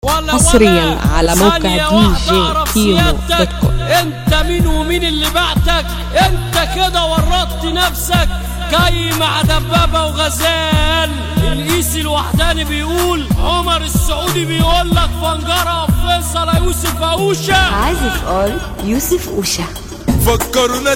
ولا حصرياً ولا على موقع ثانية دي واحدة جي أعرف كيمو سيادتك. دوت كوم. انت مين ومين اللي بعتك انت كده ورطت نفسك جاي مع دبابة وغزال القيسي الوحداني بيقول عمر السعودي بيقول لك فنجرة فيصل يوسف أوشة عازف اول يوسف اوشا فكرنا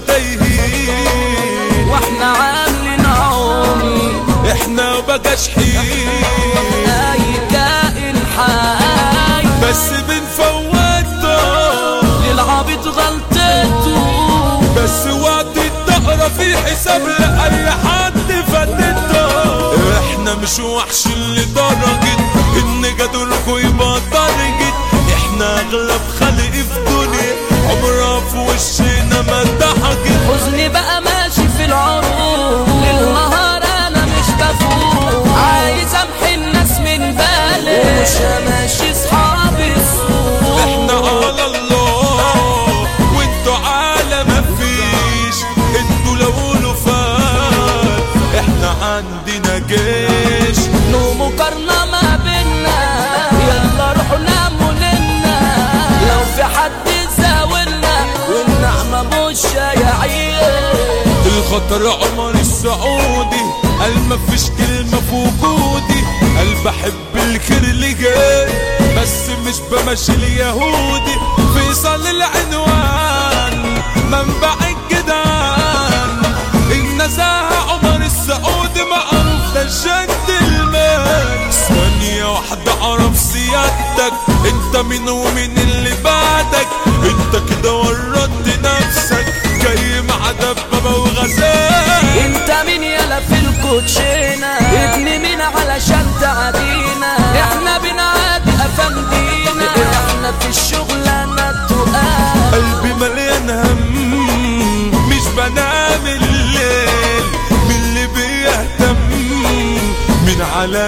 تايهين واحنا عاملين عومي احنا بقاش حين اي كائن حي بس بنفوته للعبيط غلطته بس وقت الدقرة في حساب لأي حد فاتته احنا مش وحش لدرجة ان جدولكوا يبقى درجة احنا اغلب خلق في دنيا عمرها في وشنا ما ضحكت حزني بقى ماشي في العروض للنهار انا مش بفوق عايز امحي الناس من بالي ومش ماشي صحابي السوق احنا على الله وانتوا على ما فيش انتوا لو فات احنا عندنا جيش له مقارنة ما بينا يلا روحوا ناموا لنا لو في حد زاولنا والنعمة مش هيعيش الخطر عمر السعودي قال ما فيش كلمة في وجودي قال بحب الخير اللي جاي بس مش بمشي اليهودي فيصل العنوان منبع الجدعان النزاهة عمر السعودي معروف ده الجنتلمان ثانية واحدة اعرف سيادتك انت مين ومين اللي بعدك انت كده ورطت نفسك جاي مع دبابة وغزال انت مين يلا في الكوتشينة ابن مين علشان تعدينا احنا بنعادي افندينا احنا في الشغلانة التقال قلبي مليان هم مش بنام الليل من اللي بيهتم من على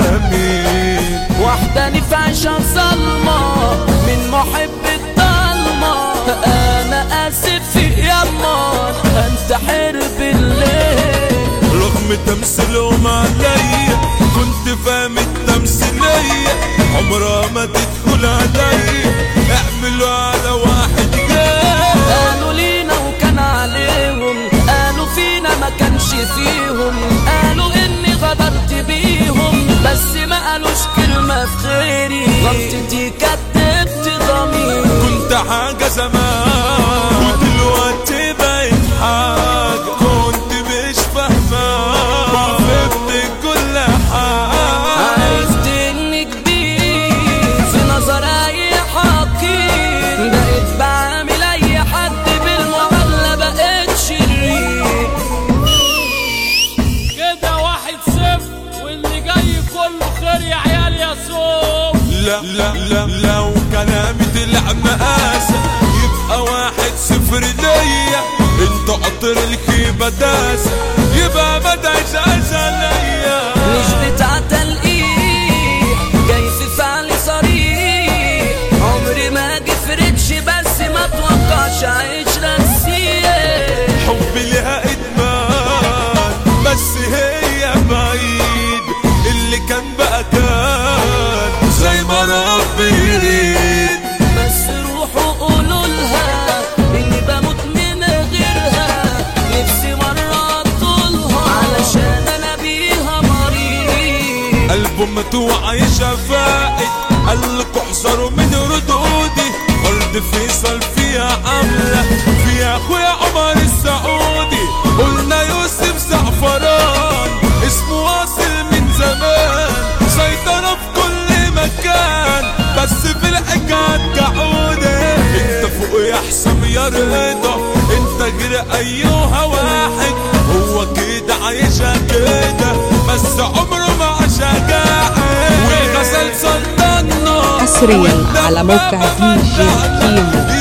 بميل وحداني في عشان ظلمة من محب الضلمة انا اسف يما انتحر بالليل رغم تمثيلهم عليا كنت فاهم التمثيلية عمرها ما تدخل عليا اعملوا على واحد جاي قالوا لينا وكان عليهم قالوا فينا ما كانش فيهم قالوا اني غدرت بيهم بس ما قالوش كلمة في خيري غلطتي كدبت ضميري كنت حاجة زمان ودلوقتي بقيت حاجة كنت مش فاهمة فهمت كل حاجة عرفت اني كبير في نظر اي حقير بقيت بعمل اي حد بالمعاملة بقيت شرير كده واحد صفر واللي جاي كله خير يا عيال يا صوف لا لا لا لو كلامي طلع مقاسة يبقى واحد صفر ليا انت قطر الخيبة داسة يبقى بدأش ليا مش بتاع تلقيح جاي في فعل صريح عمري ما جفرتش بس ما توقعش عيش راسيه حبي لها ادمان بس هي بعيد اللي كان بقى كان زي ما ربي يريد بس روحوا قولوا لها اني بموت من غيرها نفسي مرة اطولها علشان انا بيها مريض قلبه متوع شفائي قال لكوا احذروا من ردودي ارض فيصل فيها عاملة فيها اخويا عمر السعودي قلنا يوسف زعفران اسمه واصل من زمان سيطرة في كل مكان بس في الحكايات كعودة انت فوق يا حسام يا رضا انت غير ايها واحد هو كده عايشها كده بس عمره ما شجاعة والغزال سلطنا حصرياً على موقع دي جي كيمو